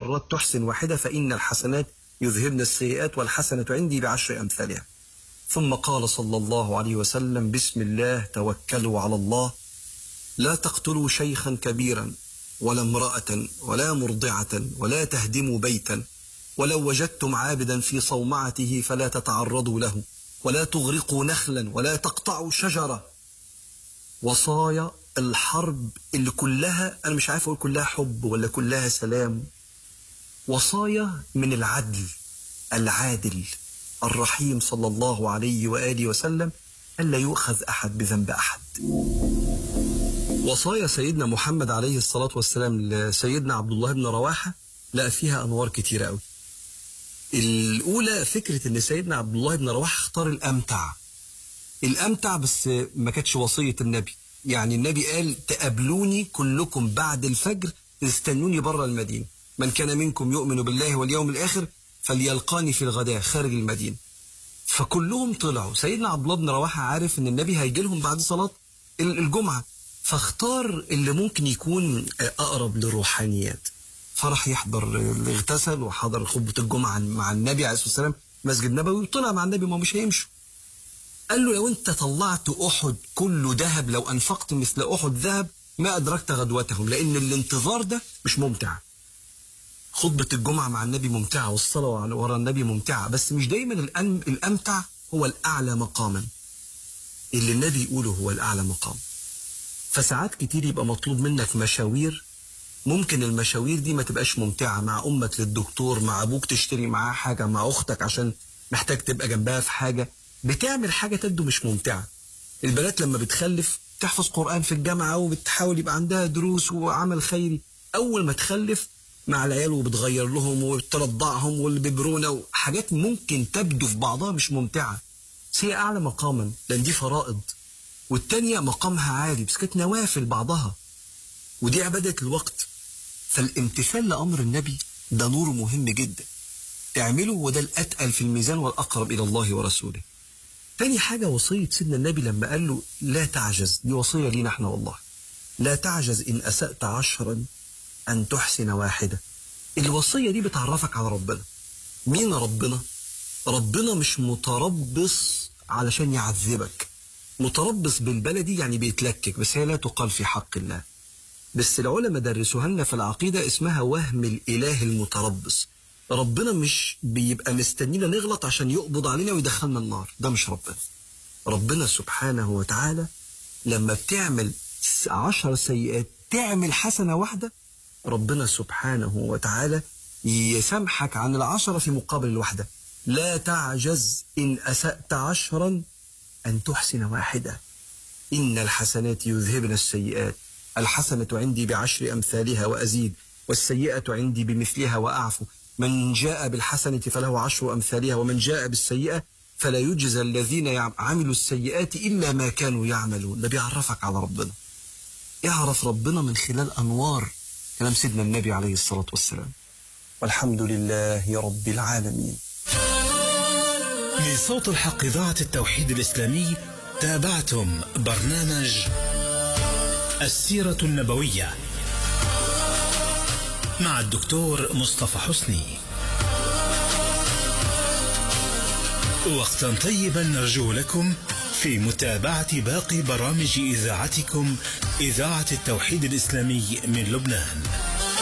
مرات تحسن واحدة فإن الحسنات يذهبن السيئات والحسنة عندي بعشر أمثالها ثم قال صلى الله عليه وسلم بسم الله توكلوا على الله لا تقتلوا شيخا كبيرا ولا امرأة ولا مرضعة ولا تهدموا بيتا ولو وجدتم عابدا في صومعته فلا تتعرضوا له ولا تغرقوا نخلا ولا تقطعوا شجرة وصايا الحرب اللي كلها أنا مش عارف أقول كلها حب ولا كلها سلام وصايا من العدل العادل الرحيم صلى الله عليه وآله وسلم ألا يؤخذ أحد بذنب أحد وصايا سيدنا محمد عليه الصلاة والسلام لسيدنا عبد الله بن رواحة لقى فيها أنوار كتيرة أوي الأولى فكرة إن سيدنا عبد الله بن رواحة اختار الأمتع الأمتع بس ما كانتش وصية النبي يعني النبي قال تقابلوني كلكم بعد الفجر استنوني بره المدينة من كان منكم يؤمن بالله واليوم الآخر فليلقاني في الغداء خارج المدينة فكلهم طلعوا سيدنا عبد الله بن رواحة عارف ان النبي هيجي لهم بعد صلاة الجمعة فاختار اللي ممكن يكون أقرب للروحانيات فراح يحضر اغتسل وحضر خطبة الجمعة مع النبي عليه الصلاة والسلام مسجد نبوي وطلع مع النبي ما مش هيمشوا قال له لو انت طلعت أحد كله ذهب لو أنفقت مثل أحد ذهب ما أدركت غدوتهم لأن الانتظار ده مش ممتع خطبة الجمعة مع النبي ممتعة والصلاة ورا النبي ممتعة بس مش دايما الأمتع هو الأعلى مقاما اللي النبي يقوله هو الأعلى مقام فساعات كتير يبقى مطلوب منك مشاوير ممكن المشاوير دي ما تبقاش ممتعة مع أمك للدكتور مع أبوك تشتري معاه حاجة مع أختك عشان محتاج تبقى جنبها في حاجة بتعمل حاجة تبدو مش ممتعة البنات لما بتخلف تحفظ قرآن في الجامعة وبتحاول يبقى عندها دروس وعمل خيري أول ما تخلف مع العيال وبتغير لهم وبترضعهم والببرونة وحاجات ممكن تبدو في بعضها مش ممتعة بس هي أعلى مقاما لأن دي فرائض والتانية مقامها عالي بس كانت نوافل بعضها ودي عبادة الوقت فالامتثال لأمر النبي ده نور مهم جدا تعمله وده الأتقل في الميزان والأقرب إلى الله ورسوله تاني حاجة وصية سيدنا النبي لما قال له لا تعجز دي وصية لينا احنا والله لا تعجز إن أسأت عشرا أن تحسن واحدة الوصية دي بتعرفك على ربنا مين ربنا ربنا مش متربص علشان يعذبك متربص بالبلدي يعني بيتلكك بس هي لا تقال في حق الله بس العلماء درسوها لنا في العقيدة اسمها وهم الإله المتربص ربنا مش بيبقى مستنينا نغلط عشان يقبض علينا ويدخلنا النار ده مش ربنا ربنا سبحانه وتعالى لما بتعمل عشر سيئات تعمل حسنة واحدة ربنا سبحانه وتعالى يسامحك عن العشرة في مقابل الواحدة لا تعجز إن أسأت عشرا أن تحسن واحدة إن الحسنات يذهبن السيئات الحسنة عندي بعشر أمثالها وأزيد والسيئة عندي بمثلها وأعفو من جاء بالحسنة فله عشر أمثالها ومن جاء بالسيئة فلا يجزى الذين عملوا السيئات إلا ما كانوا يعملون ده بيعرفك على ربنا اعرف ربنا من خلال أنوار كلام سيدنا النبي عليه الصلاة والسلام والحمد لله رب العالمين من صوت الحق إذاعة التوحيد الإسلامي تابعتم برنامج السيرة النبوية مع الدكتور مصطفى حسني وقتا طيبا نرجو لكم في متابعة باقي برامج إذاعتكم إذاعة التوحيد الإسلامي من لبنان